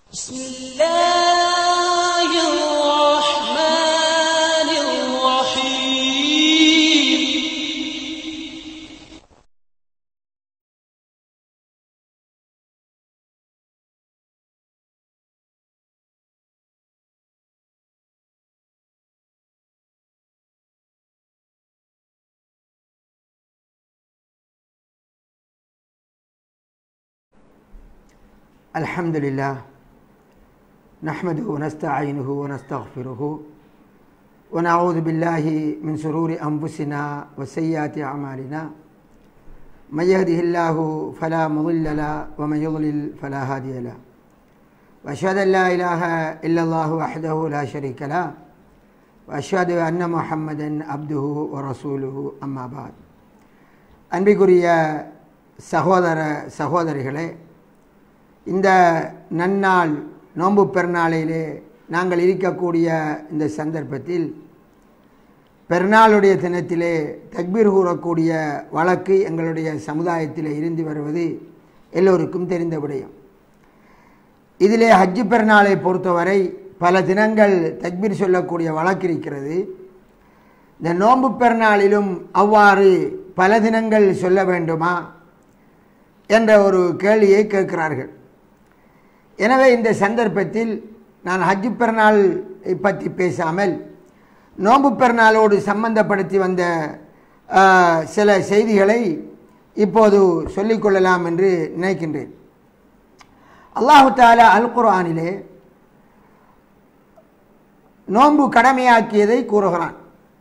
بسم الله الرحمن الرحيم الحمد لله نحمده ونستعينه ونستغفره ونعوذ بالله من شرور أنفسنا وسيئات أعمالنا من يهده الله فلا مضل له ومن يضلل فلا هادي له وأشهد أن لا إله إلا الله وحده لا شريك له وأشهد أن محمدا عبده ورسوله أما بعد அன்பிற்குரிய சகோதர சகோதரிகளே இந்த நன்னாள் நோன்பு பெருநாளிலே நாங்கள் இருக்கக்கூடிய இந்த சந்தர்ப்பத்தில் பெருநாளுடைய தினத்திலே தக்பீர் கூறக்கூடிய வழக்கு எங்களுடைய சமுதாயத்தில் இருந்து வருவது எல்லோருக்கும் தெரிந்த விடயம் இதிலே ஹஜ்ஜு பெருநாளை பொறுத்தவரை பல தினங்கள் தக்பீர் சொல்லக்கூடிய வழக்கு இருக்கிறது இந்த நோன்பு பெருநாளிலும் அவ்வாறு பல தினங்கள் சொல்ல வேண்டுமா என்ற ஒரு கேள்வியை கேட்கிறார்கள் எனவே இந்த சந்தர்ப்பத்தில் நான் ஹஜ்ஜு பெருநாள் பற்றி பேசாமல் நோன்பு பெருநாளோடு சம்பந்தப்படுத்தி வந்த ஆ, சில செய்திகளை இப்போது சொல்லிக்கொள்ளலாம் என்று நினைக்கின்றேன் அல்லாஹு தாலா அல் குர்ஆனிலே நோன்பு கடமையாக்கியதை கூறுகிறான்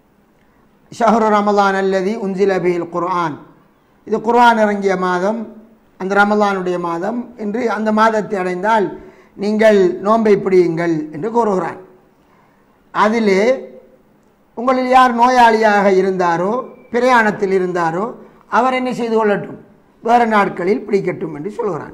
ஷஹரு ரமலான் அல்லதி உன்சில பிஹில் குர்ஆன் இது குர்ஆன் இறங்கிய மாதம் அந்த ரமலானுடைய மாதம் என்று அந்த மாதத்தை அடைந்தால் நீங்கள் நோன்பை பிடியுங்கள் என்று கூறுகிறான் அதிலே உங்களில் யார் நோயாளியாக இருந்தாரோ பிரயாணத்தில் இருந்தாரோ அவர் என்ன செய்து கொள்ளட்டும் வேறு நாட்களில் பிடிக்கட்டும் என்று சொல்கிறான்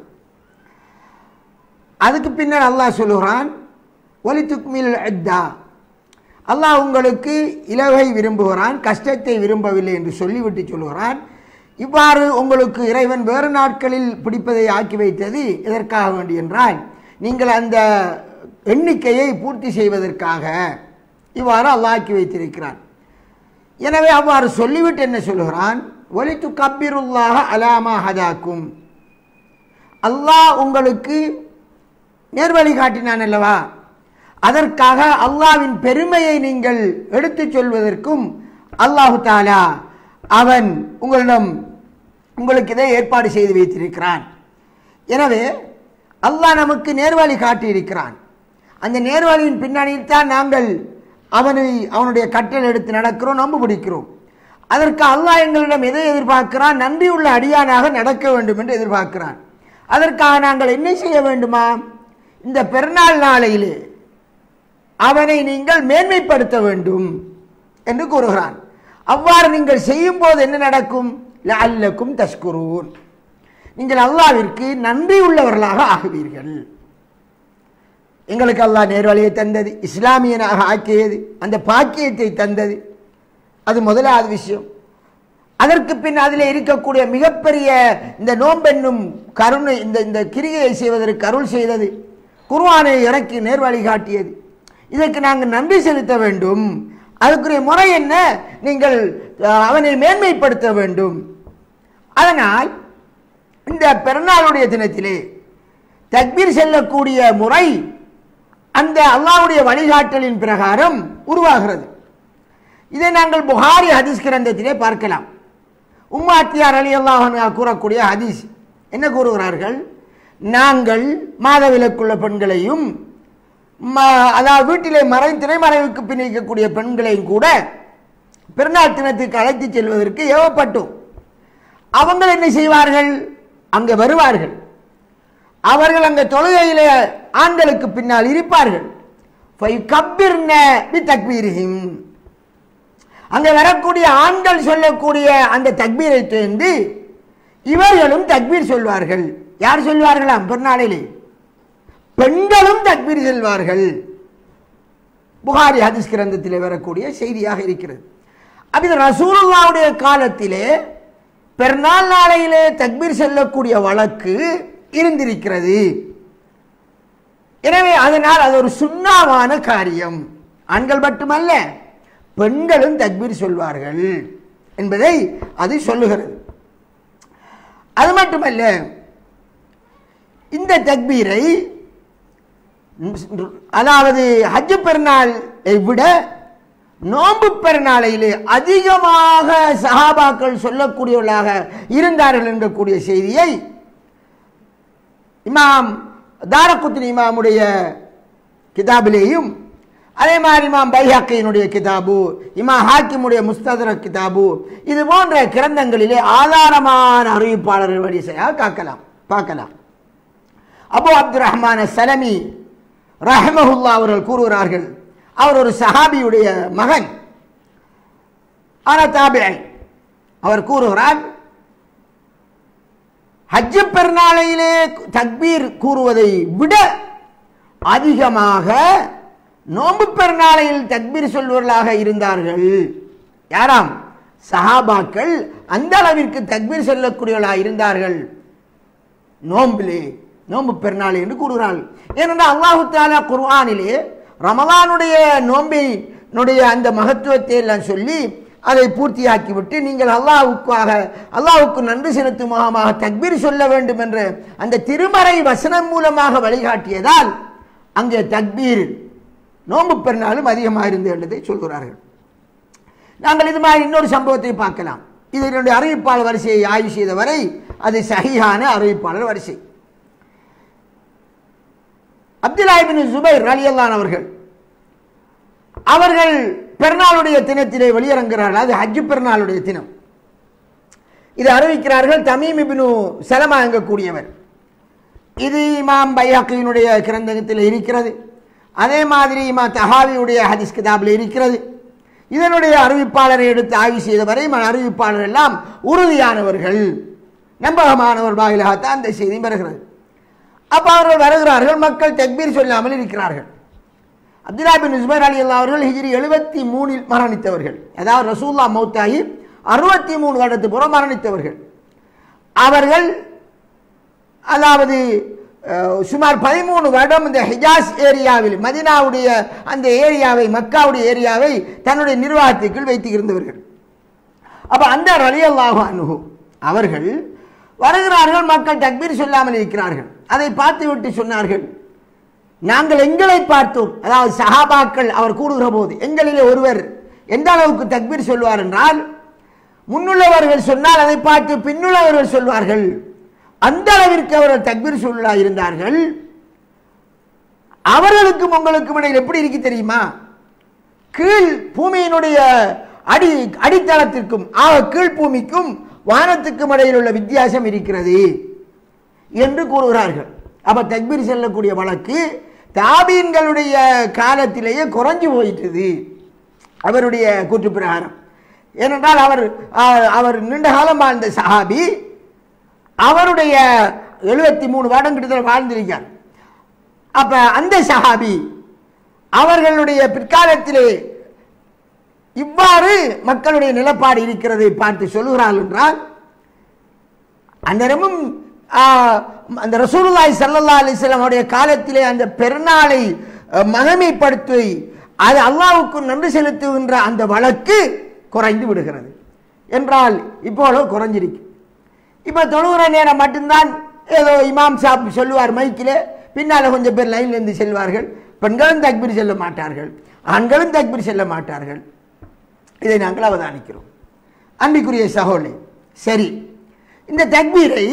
அதுக்கு பின்னர் அல்லாஹ் சொல்லுகிறான் ஒலி துக்மில் அத்தா அல்லாஹ் உங்களுக்கு இலவை விரும்புகிறான் கஷ்டத்தை விரும்பவில்லை என்று சொல்லிவிட்டு சொல்லுகிறான் இவ்வாறு உங்களுக்கு இறைவன் வேறு நாட்களில் பிடிப்பதை ஆக்கி வைத்தது எதற்காக வேண்டி என்றால் நீங்கள் அந்த எண்ணிக்கையை பூர்த்தி செய்வதற்காக இவ்வாறு அல்லாஹ் ஆக்கி வைத்திருக்கிறான் எனவே அவ்வாறு சொல்லிவிட்டு என்ன சொல்லுகிறான் ஒலித்து கப்பிருல்லாக அலாமா ஹதாக்கும் அல்லாஹ் உங்களுக்கு நேர்வழி காட்டினான் அல்லவா அதற்காக அல்லாவின் பெருமையை நீங்கள் எடுத்துச் சொல்வதற்கும் அல்லாஹு தாலா அவன் உங்களிடம் உங்களுக்கு இதை ஏற்பாடு செய்து வைத்திருக்கிறான் எனவே அல்லாஹ் நமக்கு நேர்வழி காட்டியிருக்கிறான் அந்த நேர்வழியின் பின்னணியில் தான் நாங்கள் அவனை அவனுடைய கட்டளை எடுத்து நடக்கிறோம் நம்ப பிடிக்கிறோம் அதற்கு அல்லாஹ் எங்களிடம் எதை எதிர்பார்க்கிறான் நன்றியுள்ள அடியானாக நடக்க வேண்டும் என்று எதிர்பார்க்கிறான் அதற்காக நாங்கள் என்ன செய்ய வேண்டுமா இந்த பெருநாள் நாளையிலே அவனை நீங்கள் மேன்மைப்படுத்த வேண்டும் என்று கூறுகிறான் அவ்வாறு நீங்கள் செய்யும் போது என்ன நடக்கும் லஅல்லக்கும் தஷ்குரூன் நீங்கள் அல்லாவிற்கு நன்றி உள்ளவர்களாக ஆகுவீர்கள் எங்களுக்கு அல்லாஹ் நேர்வழியை தந்தது இஸ்லாமியனாக ஆக்கியது அந்த பாக்கியத்தை தந்தது அது முதலாவது விஷயம் அதற்கு பின் அதில் இருக்கக்கூடிய மிகப்பெரிய இந்த நோம்பென்னும் கருணை இந்த இந்த கிரியை செய்வதற்கு அருள் செய்தது குர்ஆனை இறக்கி நேர்வழி காட்டியது இதற்கு நாங்கள் நன்றி செலுத்த வேண்டும் அதுக்குரிய முறை என்ன நீங்கள் அஹ், அவனை மேன்மைப்படுத்த வேண்டும் அதனால் இந்த பிறநாளுடைய தினத்திலே தக்பீர் செல்லக்கூடிய முறை அந்த அல்லாஹ்வுடைய வழிகாட்டலின் பிரகாரம் உருவாகிறது இதை நாங்கள் புகாரி ஹதீஸ் கிரந்தத்திலே பார்க்கலாம் உம்மாத்தியார் அலி அல்லாஹ் கூறக்கூடிய ஹதீஸ் என்ன கூறுகிறார்கள் நாங்கள் மாதவிலக்குள்ள பெண்களையும் ம- அதாவது வீட்டிலே மறை திரைமறைவுக்கு பின்னிக்கக்கூடிய பெண்களையும் கூட பிறநாள் தினத்துக்கு அழைத்துச் செல்வதற்கு ஏவப்பட்டோம் அவங்க என்ன செய்வார்கள் அங்கே வருவார்கள் அவர்கள் அங்கே தொழுகையிலே ஆண்களுக்கு பின்னால் இருப்பார்கள் ஃபைகப்பிர்ன பித்தக்பீரிஹிம். அங்கே வரக்கூடிய ஆண்கள் சொல்லக்கூடிய அந்த தக்பீரை சேர்ந்து இவர்களும் தக்பீர் சொல்வார்கள் யார் சொல்வார்களாம் பிறநாளிலே பெண்களும் தக்பீர் செல்வார்கள் புகாரி ஹதீஸ் கிரந்தத்திலே வரக்கூடிய செய்தியாக இருக்கிறது அப்ப இது ரசூலுல்லாவுடைய காலத்திலே பெருநாள் நாளையிலே தக்பீர் செல்லக்கூடிய வழக்கு இருந்திருக்கிறது எனவே அதனால் அது ஒரு சுண்ணாவான காரியம் ஆண்கள் மட்டுமல்ல பெண்களும் தக்பீர் சொல்வார்கள் என்பதை அது சொல்லுகிறது அது மட்டுமல்ல இந்த தக்பீரை அதாவது ஹஜ் பெருநாளை விட நோன்பு பெருநாளையிலே அதிகமாக சஹாபாக்கள் சொல்லக்கூடியவர்களாக இருந்தார்கள் என்கக்கூடிய செய்தியை இமாம் தாரகுத்னி இமாமுடைய கிதாபிலேயும் அதே மாதிரி இமாம் பைஹாக்கையினுடைய கிதாபு இமா ஹாக்கிமுடைய முஸ்ததர கிதாபு இது போன்ற கிரந்தங்களிலே ஆதாரமான அறிவிப்பாளர்கள் வரிசையாக காக்கலாம் பார்க்கலாம் அபு அப்துல் ரஹ்மான சலமி ரஹமஹுல்லா அவர்கள் கூறுகிறார்கள் அவர் ஒரு சஹாபியுடைய மகன் ஆனால் தாபிஐ அவர் கூறுகிறார் ஹஜ்ஜு பெருநாளையிலே தக்பீர் கூறுவதை விட அதிகமாக நோன்பு பெருநாளையில் தக்பீர் சொல்வர்களாக இருந்தார்கள் யாராம் சஹாபாக்கள் அந்த அளவிற்கு தக்பீர் சொல்லக்கூடியவர்களாக இருந்தார்கள் நோம்பிலே நோன்பு பெருநாள் என்று கூறுகிறார்கள் ஏனென்றால் அல்லாஹு தாலா குர்ஆனிலே ரமலானுடைய நோம்பினுடைய அந்த மகத்துவத்தை எல்லாம் சொல்லி அதை பூர்த்தியாக்கிவிட்டு நீங்கள் அல்லாஹுக்காக அல்லாஹுக்கு நன்றி செலுத்தும் முகமாக தக்பீர் சொல்ல வேண்டும் என்று அந்த திருமறை வசனம் மூலமாக வழிகாட்டியதால் அங்கே தக்பீர் நோன்பு பெருநாளும் அதிகமாக இருந்து என்றதை சொல்கிறார்கள் நாங்கள் இது மாதிரி இன்னொரு சம்பவத்தை பார்க்கலாம் இது என்னுடைய அறிவிப்பாளர் வரிசையை ஆய்வு செய்த வரை அது சகியான அறிவிப்பாளர் வரிசை அப்துல்லாஹிபின் ஜுபைர் அலியல்லான் அவர்கள் அவர்கள் பெருநாளுடைய தினத்திலே வெளியிறங்குகிறார்கள் அது ஹஜ்ஜு பெருநாளுடைய தினம் இது அறிவிக்கிறார்கள் தமீம் இபினு சலமா எங்கக்கூடியவர் இது இமாம் பையாக்கியினுடைய கிரந்தகத்தில் இருக்கிறது அதே மாதிரி இமா தஹாவியுடைய ஹதீஸ் கிதாபில் இருக்கிறது இதனுடைய அறிவிப்பாளரை எடுத்து ஆய்வு செய்த வரை அறிவிப்பாளர் எல்லாம் உறுதியானவர்கள் நம்பகமானவர் வாயிலாகத்தான் அந்த செய்தி வருகிறது அப்போ அவர்கள் வருகிறார்கள் மக்கள் தக்பீர் சொல்லாமல் இருக்கிறார்கள் அப்துல்லா பின் உஸ்மைர் அலி அல்லா அவர்கள் ஹிஜ்ரி எழுபத்தி மூணில் மரணித்தவர்கள் அதாவது ரசூல்லா மௌத்தாகி அறுபத்தி மூணு வருடத்து புறம் மரணித்தவர்கள் அவர்கள் அதாவது அஹ், சுமார் பதிமூணு வருடம் இந்த ஹிஜாஸ் ஏரியாவில் மதினாவுடைய அந்த ஏரியாவை மக்காவுடைய ஏரியாவை தன்னுடைய நிர்வாகத்திற்குள் வைத்து இருந்தவர்கள் அப்போ அந்த ரலியல்லாஹு அன்ஹு அவர்கள் வருகிறார்கள் மக்கள் தக்பீர் சொல்லாமல் இருக்கிறார்கள் அதை பார்த்துவிட்டு சொன்னார்கள் நாங்கள் எங்களை பார்த்தோம் அதாவது சஹாபாக்கள் அவர் கூடுகிற போது எங்களிலே ஒருவர் எந்த அளவுக்கு தக்பீர் சொல்வார் என்றால் முன்னுள்ளவர்கள் சொன்னால் அதை பார்த்து பின்னுள்ளவர்கள் சொல்வார்கள் அந்த அளவிற்கு அவர்கள் தக்பீர் சொல்லா இருந்தார்கள் அவர்களுக்கும் உங்களுக்கும் இடையில் எப்படி இருக்கு தெரியுமா கீழ் பூமியினுடைய அடி அடித்தளத்திற்கும் ஆக கீழ் பூமிக்கும் வானத்துக்கும் இடையில் உள்ள வித்தியாசம் இருக்கிறது என்று கூறுகிறார்கள் அப்ப தக்பீர் செல்லக்கூடிய வழக்கு தாபீன்களுடைய காலத்திலேயே குறைஞ்சு போயிட்டது அவருடைய கூற்று பிரகாரம் ஏனென்றால் அவர் ஆஹ், அவர் நீண்ட காலம் வாழ்ந்த சஹாபி அவருடைய எழுபத்தி மூணு வருடம் கிட்டத்தட்ட வாழ்ந்திருக்கார் அப்ப அந்த சஹாபி அவர்களுடைய பிற்காலத்திலே இவ்வாறு மக்களுடைய நிலப்பாடு இருக்கிறதை பார்த்து சொல்லுகிறார்கள் என்றால் அந்நேரமும் ஆஹ், அந்த ரசூலுல்லாஹி ஸல்லல்லாஹு அலைஹி வஸல்லம் அவருடைய காலத்திலே அந்த பெருநாளை அஹ், மகிமைப்படுத்தி அது அல்லாஹ்வுக்கு நன்றி செலுத்துகின்ற அந்த வழக்கு குறைந்து விடுகிறது என்றால் இப்போது குறைஞ்சிருக்கு இப்போ தொழுகிற நேரம் மட்டும்தான் ஏதோ இமாம் சாப் சொல்லுவார் மைக்கிலே பின்னால் கொஞ்சம் பேர் லைன்ல இருந்து செல்வார்கள் பெண்களும் தக்பீர் செல்ல மாட்டார்கள் ஆண்களும் தக்பீர் செல்ல மாட்டார்கள் இதை நாங்கள் அவதானிக்கிறோம் அன்பிக்குரிய சகோதரி சரி இந்த தக்பீரை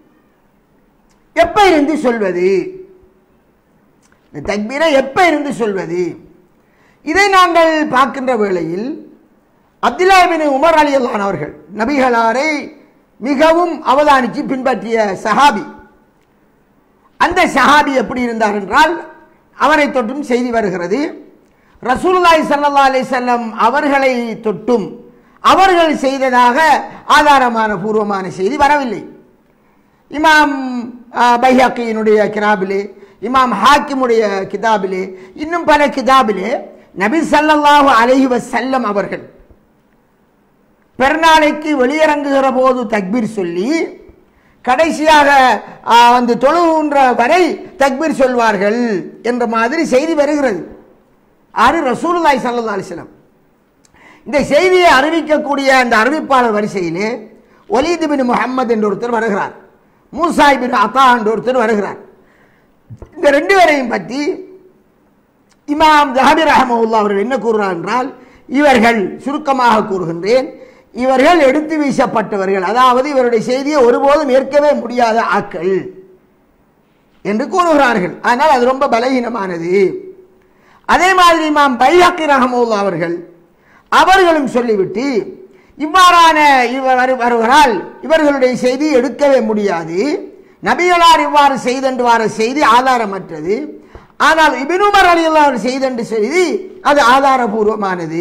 எப்ப இருந்து சொல்வது இந்த தக்பீரை எப்ப இருந்து சொல்வது இதை நாங்கள் பார்க்கின்ற வேளையில் அப்துல்லா பின் உமர் அலி அல்லான் அவர்கள் நபிகளாரை மிகவும் அவதானித்து பின்பற்றிய சஹாபி அந்த சஹாபி எப்படி இருந்தார் என்றால் அவரை தொட்டும் செய்தி வருகிறது ரசூலுல்லாஹி ஸல்லல்லாஹு அலைஹி வஸல்லம் அவர்களை தொட்டும் அவர்கள் செய்ததாக ஆதாரமான பூர்வமான செய்தி வரவில்லை இமாம் பைஹாக்கியினுடைய கிதாபிலே இமாம் ஹாக்கிமுடைய கிதாபிலே இன்னும் பல கிதாபிலே நபி ஸல்லல்லாஹு அலைஹி வஸல்லம் அவர்கள் பெருநாளைக்கு வெளியிறங்குகிற போது தக்பீர் சொல்லி கடைசியாக ஆ, வந்து தொழுகின்ற வரை தக்பீர் சொல்வார்கள் என்ற மாதிரி செய்தி வருகிறது ஆறு ரசூலுல்லாஹி ஸல்லல்லாஹு அலைஹி வஸல்லம் இந்த செய்தியை அறிவிக்கக்கூடிய அந்த அறிவிப்பாளர் வரிசையிலே ஒலீது பின் முஹம்மது என்ற ஒருத்தர் வருகிறார் மூசாய் பின் அத்தா என்ற ஒருத்தர் வருகிறார் இந்த ரெண்டு பேரையும் பற்றி இமாம் ஜஹாபி ரஹமவுல்லா அவர்கள் என்ன கூறுகிறார் என்றால் இவர்கள் சுருக்கமாக கூறுகின்றேன் இவர்கள் எடுத்து வீசப்பட்டவர்கள் அதாவது இவருடைய செய்தியை ஒருபோதும் ஏற்கவே முடியாத ஆக்கள் என்று கூறுகிறார்கள் ஆனால் அது ரொம்ப பலகீனமானது அதே மாதிரி இமாம் பைஹக்கி ரஹமவுல்லா அவர்கள் அவர்களும் சொல்லிவிட்டு இவ்வாறான இவர் வரு- வருவரால் இவர்களுடைய செய்தி எடுக்கவே முடியாது நபிகளார் இவ்வாறு செய்தென்று வார செய்தி ஆதாரமற்றது ஆனால் இபினுமர் அலி அவர் செய்தென்று செய்தி அது ஆதாரபூர்வமானது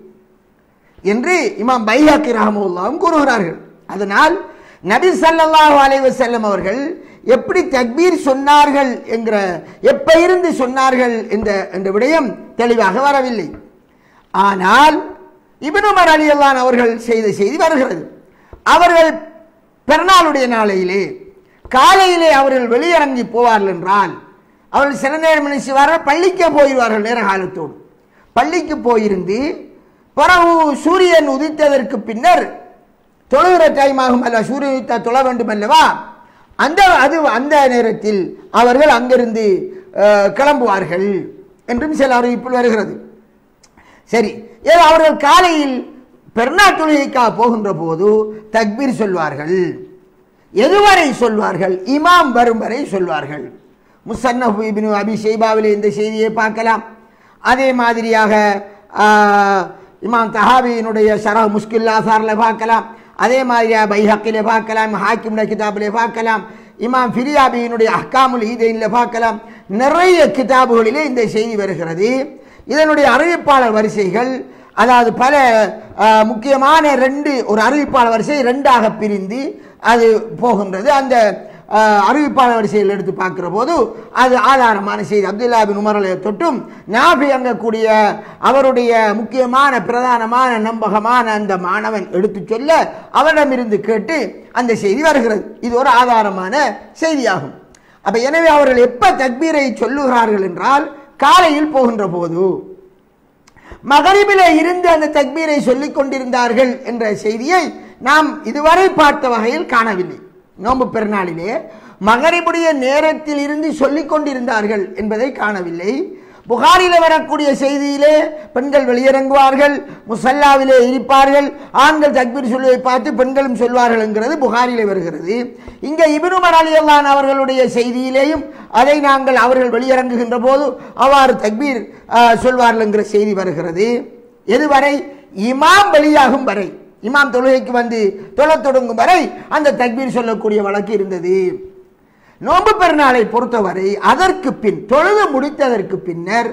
என்று இமாம் பைஹாக்கி ரஹமுல்லாவும் கூறுகிறார்கள் அதனால் நபி ஸல்லல்லாஹு அலைஹி வஸல்லம் அவர்கள் எப்படி தக்பீர் சொன்னார்கள் என்கிற எப்ப இருந்து சொன்னார்கள் என்ற என்ற விடயம் தெளிவாக வரவில்லை ஆனால் இப்னு உமர் அலியல்லான் அவர்கள் செய்த செய்தி வருகிறது அவர்கள் பிறநாளுடைய நாளையிலே காலையிலே அவர்கள் வெளியிறங்கி போவார்கள் என்றால் அவர்கள் சில நேரம் என்ன செய்வார்கள் பள்ளிக்கே போயிடுவார்கள் நேர காலத்தோடு பள்ளிக்கு போயிருந்து பிறகு சூரியன் உதித்ததற்கு பின்னர் தொழுகிற டைம் ஆகும் அல்ல சூரியன் உதித்தா தொழ வேண்டும் அல்லவா அந்த அது அந்த நேரத்தில் அவர்கள் அங்கிருந்து அஹ், கிளம்புவார்கள் என்றும் சில அறிவிப்பில் வருகிறது சரி ஏதோ அவர்கள் காலையில் பெருநாள் தொழுகைக்காக போகின்ற போது தக்பீர் சொல்வார்கள் எதுவரை சொல்வார்கள் இமாம் வரும் வரை சொல்வார்கள் முசன்னஃப் இப்னு அபி ஷைபாவிலே இந்த செய்தியை பார்க்கலாம் அதே மாதிரியாக ஆஹ், இமாம் தஹாபியினுடைய ஷரஹ் முஸ்கில் ஆசாரில் பார்க்கலாம் அதே மாதிரியாக பைஹக்கிலே பார்க்கலாம் ஹாக்கிமுடைய கிதாபிலே பார்க்கலாம் இமாம் ஃபிரியாபியினுடைய அஹ்காமுல் ஈதைனில் பார்க்கலாம் நிறைய கிதாபுகளிலே இந்த செய்தி வருகிறது இதனுடைய அறிவிப்பாளர் வரிசைகள் அதாவது பல அஹ், முக்கியமான ரெண்டு ஒரு அறிவிப்பாளர் வரிசை ரெண்டாக பிரிந்து அது போகின்றது அந்த அஹ், அறிவிப்பாளர் வரிசையில் எடுத்து பார்க்கிற போது அது ஆதாரமான செய்தி அப்துல்லா பின் உமரலை தொட்டும் நாபி அங்கக்கூடிய அவருடைய முக்கியமான பிரதானமான நம்பகமான அந்த மாணவன் எடுத்து சொல்ல அவரிடமிருந்து கேட்டு அந்த செய்தி வருகிறது இது ஒரு ஆதாரமான செய்தியாகும் அப்ப எனவே அவர்கள் எப்ப தக்பீரை சொல்லுகிறார்கள் என்றால் காலையில் போகின்ற போது மகரிபிலே இருந்து அந்த தக்பீரை சொல்லிக் கொண்டிருந்தார்கள் என்ற செய்தியை நாம் இதுவரை பார்த்த வகையில் காணவில்லை நோன்பு பெருநாளிலே மகரிபுடைய நேரத்தில் இருந்து சொல்லிக் கொண்டிருந்தார்கள் என்பதை காணவில்லை புகாரில வரக்கூடிய செய்தியிலே பெண்கள் வெளியிறங்குவார்கள் முசல்லாவிலே இருப்பார்கள் ஆண்கள் தக்பீர் சொல்லுவதை பார்த்து பெண்களும் சொல்வார்கள் என்கிறது புகாரிலே வருகிறது இங்கே இபினு மராலியல்லான் அவர்களுடைய செய்தியிலேயும் அதை நாங்கள் அவர்கள் வெளியிறங்குகின்ற போது அவ்வாறு தக்பீர் ஆஹ், சொல்வார்கள் என்கிற செய்தி வருகிறது எதுவரை இமாம் வெளியாகும் வரை இமாம் தொழுகைக்கு வந்து தொழத் தொடங்கும் வரை அந்த தக்பீர் சொல்லக்கூடிய வழக்கு இருந்தது நோன்பு பெருநாளை பொறுத்தவரை அதற்கு பின் தொழுது முடித்ததற்கு பின்னர்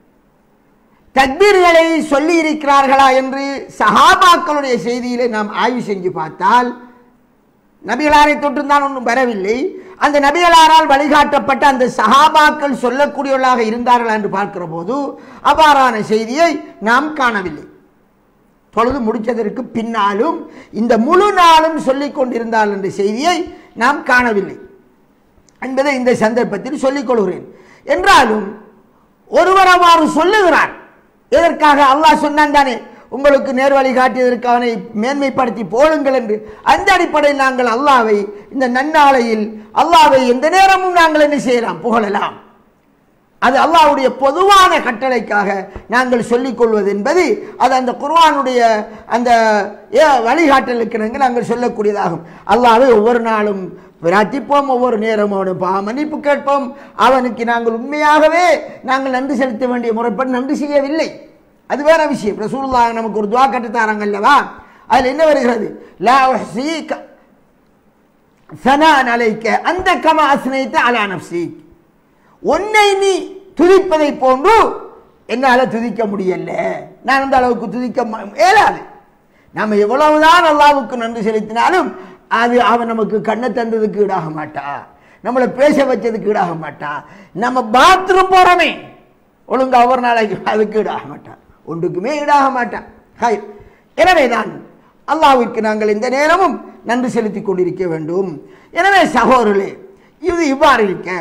தக்பீர்களை சொல்லி இருக்கிறார்களா என்று சஹாபாக்களுடைய செய்தியிலே நாம் ஆய்வு செஞ்சு பார்த்தால் நபிகளாரை தொற்றுந்தான் ஒன்றும் வரவில்லை அந்த நபிகளாரால் வழிகாட்டப்பட்ட அந்த சஹாபாக்கள் சொல்லக்கூடியவர்களாக இருந்தார்களா என்று பார்க்கிற போது அவ்வாறான செய்தியை நாம் காணவில்லை தொழுது முடித்ததற்கு பின்னாலும் இந்த முழு நாளும் சொல்லிக் கொண்டிருந்தாள் என்ற செய்தியை நாம் காணவில்லை என்பதை இந்த சந்தர்ப்பத்தில் சொல்லிக் கொள்கிறேன் என்றாலும் ஒருவர் அவ்வாறு சொல்லுகிறார் எதற்காக அல்லாஹ் சொன்னான் தானே உங்களுக்கு நேர்வழி காட்டியதற்கு அவனை மேன்மைப்படுத்தி போடுங்கள் என்று அந்த அடிப்படையில் நாங்கள் அல்லாவை இந்த நன்னாளையில் அல்லாவை எந்த நேரமும் நாங்கள் என்ன செய்யலாம் புகழலாம் அது அல்லாஹ்வுடைய பொதுவான கட்டளைக்காக நாங்கள் சொல்லிக் கொள்வது என்பது அது அந்த குர்ஆனுடைய அந்த ஏ- வழிகாட்டலுக்கு நாங்கள் நாங்கள் சொல்லக்கூடியதாகும் அல்லாஹ்வை ஒவ்வொரு நாளும் பிரார்த்திப்போம் ஒவ்வொரு நேரமும் அவனை பா மன்னிப்பு கேட்போம் அவனுக்கு நாங்கள் உண்மையாகவே நாங்கள் நன்றி செலுத்த வேண்டிய முறைப்படி நன்றி செய்யவில்லை அது வேற விஷயம் ரசூலுல்லாஹ் நமக்கு ஒரு துவா கட்டுத்தாராங்க அல்லவா அதில் என்ன வருகிறது லா உஹ்ஸீக ثناء عليك அந்த கமா அஸ்னைத்த அலா நஃப்ஸிக் உன்னை நீ துதிப்பதை போன்று என்னால் துதிக்க முடியல நான் அந்த அளவுக்கு துதிக்க ம- இயலாது நம்ம எவ்வளவுதான் அல்லாவுக்கு நன்றி செலுத்தினாலும் அது அவன் நமக்கு கண்ணை தந்ததுக்கு ஈடாக மாட்டா நம்மளை பேச வச்சதுக்கு ஈடாக மாட்டா நம்ம பாத்ரூம் போறோமே ஒழுங்கா ஒரு நாளைக்கு அதுக்கு ஈடாக மாட்டான் ஒன்றுக்குமே ஈடாக மாட்டான் ஹை எனவேதான் அல்லாஹ்விற்கு நாங்கள் இந்த நேரமும் நன்றி செலுத்திக் கொண்டிருக்க வேண்டும் எனவே சகோதரர்களே இது இவ்வாறு இருக்க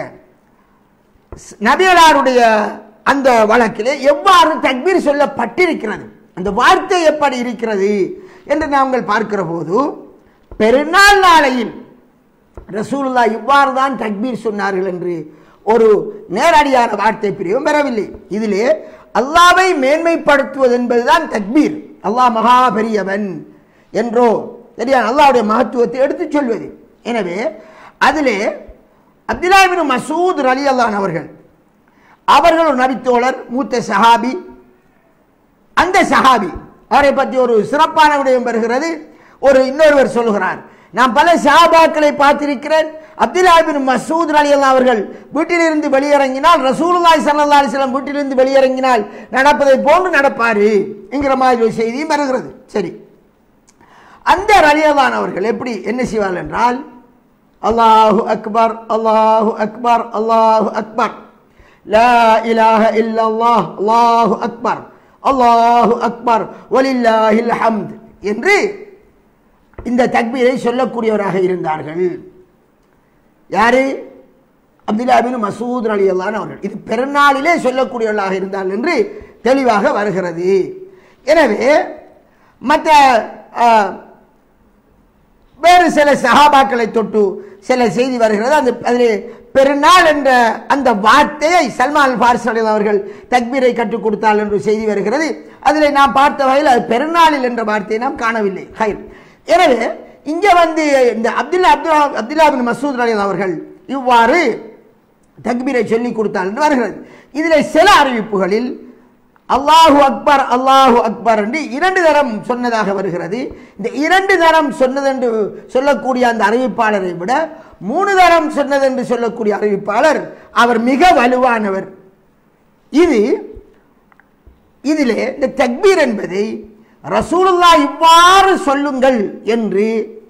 நபிகளாருடைய அந்த வழக்கிலே எவ்வாறு தக்பீர் சொல்லப்பட்டிருக்கிறது அந்த வார்த்தை எப்படி இருக்கிறது என்று நாங்கள் பார்க்கிற போது பெருநாள் நாளையில் ரசூலுல்லா இவ்வாறு தான் தக்பீர் சொன்னார்கள் என்று ஒரு நேரடியான வார்த்தை பிரிவும் பெறவில்லை இதிலே அல்லாவை மேன்மைப்படுத்துவது என்பதுதான் தக்பீர் அல்லாஹ் மகா பெரியவன் என்றோ சரியா அல்லாவுடைய மகத்துவத்தை எடுத்துச் சொல்வது எனவே அதிலே அப்துல்லாபின் மசூத் அலி அல்லான் அவர்கள் அவர்கள் ஒரு நபித்தோழர் மூத்த சஹாபி அந்த சஹாபி அவரை பற்றி ஒரு சிறப்பான விடயம் பெறுகிறது ஒரு இன்னொருவர் சொல்லுகிறார் நான் பல சஹாபாக்களை பார்த்திருக்கிறேன் அப்துல்லாபின் மசூத் அலி அல்லா அவர்கள் வீட்டிலிருந்து வெளியிறங்கினால் ரசூலுல்லாய் சல்லா அலிஸ்லாம் வீட்டிலிருந்து வெளியிறங்கினால் நடப்பதை போன்று நடப்பாரு என்கிற மாதிரி ஒரு செய்தியும் வருகிறது சரி அந்த ரலியல்லான் அவர்கள் எப்படி என்ன செய்வார்கள் என்றால் அல்லாஹு அக்பர் அல்லாஹு அக்பர் அல்லாஹு அக்பர் லா இலாஹ இல்லல்லாஹ் அல்லாஹு அக்பர் அல்லாஹு அக்பர் வலில்லாஹில் ஹம்த் என்று இந்த தக்பீரை சொல்லக்கூடியவராக இருந்தார்கள் யாரு அப்துல்லா பின் மசூத் அலி அல்லான் அவர்கள் இது பெருநாளிலே சொல்லக்கூடியவர்களாக இருந்தார்கள் என்று தெளிவாக வருகிறது எனவே மற்ற அஹ், வேறு சில சஹாபாக்களை தொட்டு சில செய்தி வருகிறது அந்த அதிலே பெருநாள் என்ற அந்த வார்த்தையை சல்மான் ஃபாரிஸ் அலி அவர்கள் தக்பீரை கற்றுக் கொடுத்தால் என்று செய்தி வருகிறது அதில் நாம் பார்த்த வகையில் அது பெருநாளில் என்ற வார்த்தையை நாம் காணவில்லை ஹைர் எனவே இங்கே வந்து இந்த அப்துல்லா அப்துல்லா அப்துல்லா பின் மசூத் அலி அவர்கள் இவ்வாறு தக்பீரை சொல்லி கொடுத்தால் என்று வருகிறது இதில் சில அறிவிப்புகளில் அல்லாஹு அக்பர் அல்லாஹு அக்பர் என்று இரண்டு தரம் சொன்னதாக வருகிறது இந்த இரண்டு தரம் சொன்னதென்று சொல்லக்கூடிய அந்த அறிவிப்பாளரை விட மூணு தரம் சொன்னதென்று சொல்லக்கூடிய அறிவிப்பாளர் அவர் மிக வலுவானவர் இது இதிலே இந்த தக்பீர் என்பதை ரசூலுல்லா இவ்வாறு சொல்லுங்கள் என்று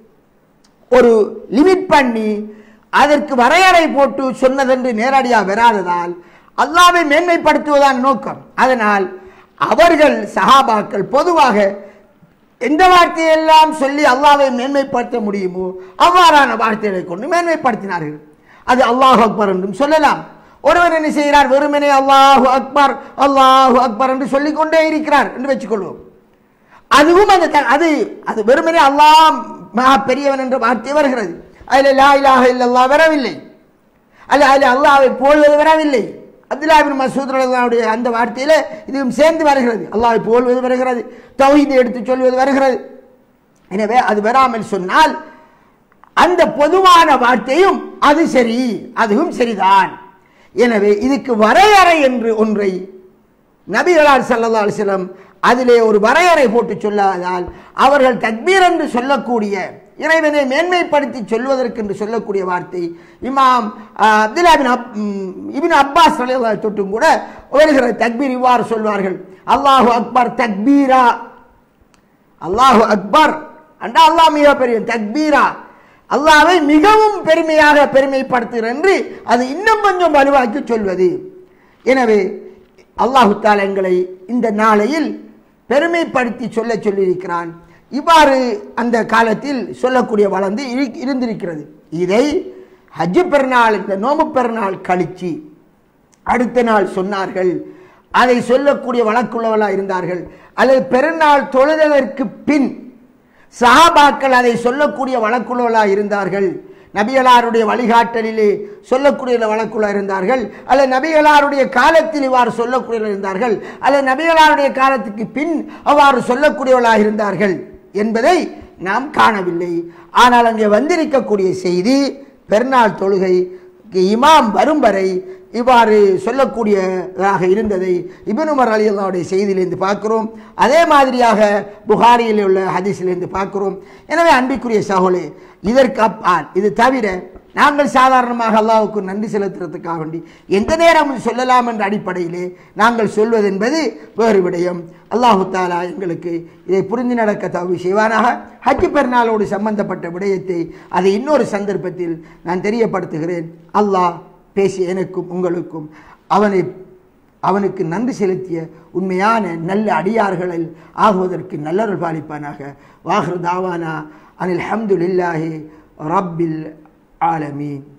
ஒரு லிமிட் பண்ணி அதற்கு வரையறை போட்டு சொன்னதென்று நேரடியாக வராததால் அல்லாவை மேன்மைப்படுத்துவதான் நோக்கம் அதனால் அவர்கள் சஹாபாக்கள் பொதுவாக எந்த வார்த்தையெல்லாம் சொல்லி அல்லாவை மேன்மைப்படுத்த முடியுமோ அவ்வாறான வார்த்தைகளை கொண்டு மேன்மைப்படுத்தினார்கள் அது அல்லாஹ் அக்பர் என்றும் சொல்லலாம் ஒருவர் என்ன செய்கிறார் வெறுமனே அல்லாஹு அக்பர் அல்லாஹு அக்பர் என்று சொல்லிக்கொண்டே இருக்கிறார் என்று வச்சுக்கொள்வோம் அதுவும் அந்த த- அது அது வெறுமனே அல்லாஹ் மகா பெரியவன் என்ற வார்த்தை வருகிறது அதில் லா இலாஹ இல்லல்லாஹ் வரவில்லை அல்ல அதில் அல்லாஹ்வை போல்வது வரவில்லை அப்துல்லா பின் மசூத் ரலியல்லாஹுடைய அந்த வார்த்தையில் இதுவும் சேர்ந்து வருகிறது அல்லாஹ்வை போல்வது வருகிறது தௌஹீதை எடுத்து சொல்வது வருகிறது எனவே அது வராமல் சொன்னால் அந்த பொதுவான வார்த்தையும் அது சரி அதுவும் சரிதான் எனவே இதுக்கு வரையறை என்று ஒன்றை நபிகளார் ஸல்லல்லாஹு அலைஹி வஸல்லம் அதிலே ஒரு வரையறை போட்டு சொல்லாதால் அவர்கள் தக்பீர் என்று சொல்லக்கூடிய இறைவனை மேன்மைப்படுத்தி சொல்வதற்கு என்று சொல்லக்கூடிய வார்த்தை இமாம் ஆஹ், அப்துல்லா பின் அப் ம், இப்னு அப்பாஸ் ரலியல்லாஹு அன்ஹு தொட்டும் கூட வருகிற தக்பீர் இவ்வாறு சொல்வார்கள் அல்லாஹு அக்பர் தக்பீரா அல்லாஹு அக்பர் அண்டா அல்லாஹ் மிக பெரிய தக்பீரா அல்லாஹ்வை மிகவும் பெருமையாக பெருமைப்படுத்துகிற என்று அது இன்னும் கொஞ்சம் வலுவாக்கி சொல்வது எனவே அல்லாஹு தாலா எங்களை இந்த நாளையில் பெருமைப்படுத்தி சொல்ல சொல்லியிருக்கிறான் இவ்வாறு அந்த காலத்தில் சொல்லக்கூடிய வளர்ந்து இரு- இருந்திருக்கிறது இதை ஹஜ்ஜு பெருநாள் இந்த நோம்பு பெருநாள் கழிச்சு அடுத்த நாள் சொன்னார்கள் அதை சொல்லக்கூடிய வழக்குள்ளவர்களாக இருந்தார்கள் அல்லது பெருநாள் தொழுததற்கு பின் சஹாபாக்கள் அதை சொல்லக்கூடிய வழக்குள்ளவர்களாக இருந்தார்கள் நபிகளாருடைய வழிகாட்டலிலே சொல்லக்கூடிய வழக்குள்ள இருந்தார்கள் அல்லது நபிகளாருடைய காலத்தில் இவ்வாறு சொல்லக்கூடிய இருந்தார்கள் அல்லது நபிகளாருடைய காலத்துக்கு பின் அவ்வாறு சொல்லக்கூடியவர்களாக இருந்தார்கள் என்பதை நாம் காணவில்லை ஆனால் அங்கே வந்திருக்கக்கூடிய செய்தி பெருநாள் தொழுகை இமாம் வரும் வரை இவ்வாறு சொல்லக்கூடியதாக இருந்ததை இபனுமர் அலி அல்லாவுடைய செய்தியிலிருந்து பார்க்கிறோம் அதே மாதிரியாக புகாரியில் உள்ள ஹதீஸிலிருந்து பார்க்கிறோம் எனவே அன்பிற்குரிய சகோலே இதற்கு அப்பால் இது தவிர நாங்கள் சாதாரணமாக அல்லாஹ்வுக்கு நன்றி செலுத்துறதுக்காக வேண்டி எந்த நேரமும் சொல்லலாம் என்ற அடிப்படையிலே நாங்கள் சொல்வது என்பது வேறு விடயம் அல்லாஹு தாலா எங்களுக்கு இதை புரிந்து நடக்க தவி செய்வானாக ஹஜ் பெருநாளோடு சம்பந்தப்பட்ட விடயத்தை அதை இன்னொரு சந்தர்ப்பத்தில் நான் தெரியப்படுத்துகிறேன் அல்லாஹ் பேசிய எனக்கும் உங்களுக்கும் அவனை அவனுக்கு நன்றி செலுத்திய உண்மையான நல்ல அடியார்களில் ஆகுவதற்கு நல்லருள் பாலிப்பானாக வாஹர் தாவானா அனில் ஹம்துலில்லாஹி ரப்பில் ஆலமீன்